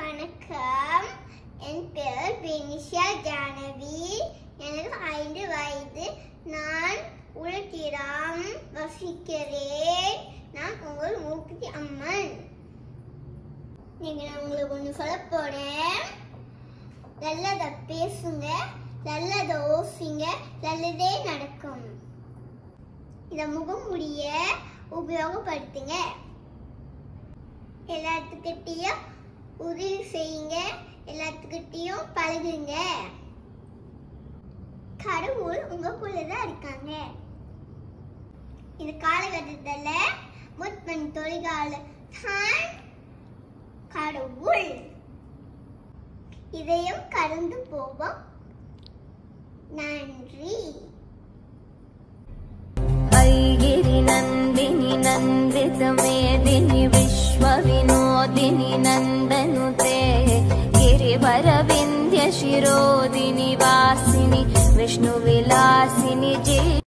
வணக்கம் என் பெயர் பெனிஷா ஜானவி எனக்கு ஐந்து வயது நான் உலகிடம் வசிக்கிறேன் நான் உங்கள் மூக்குத்தி அம்மன் நீங்க நான் உங்களுக்கு ஒன்று சொல்ல போறேன் நல்லதை பேசுங்க நல்லதை ஓசிங்க நல்லதே நடக்கும் இத முகமுடிய உபயோகப்படுத்துங்க எல்லாத்துக்கிட்டையும் உதவி செய்யுங்க எல்லாத்துக்கிட்டையும் பழகுங்க கடவுள் உங்களுக்குள்ளதான் இருக்காங்க இந்த காலகட்டத்துல முற்பன் தொழிலாள தான் கடவுள் இதையும் கடந்து போவோம் நன்றி ऐगिरिनन्दिनि नन्दितमेदिनि विश्वविनोदिनि नन्दनुते गिरिवरविन्द्यशिरोदिनि वासिनि विष्णुविलासिनि जय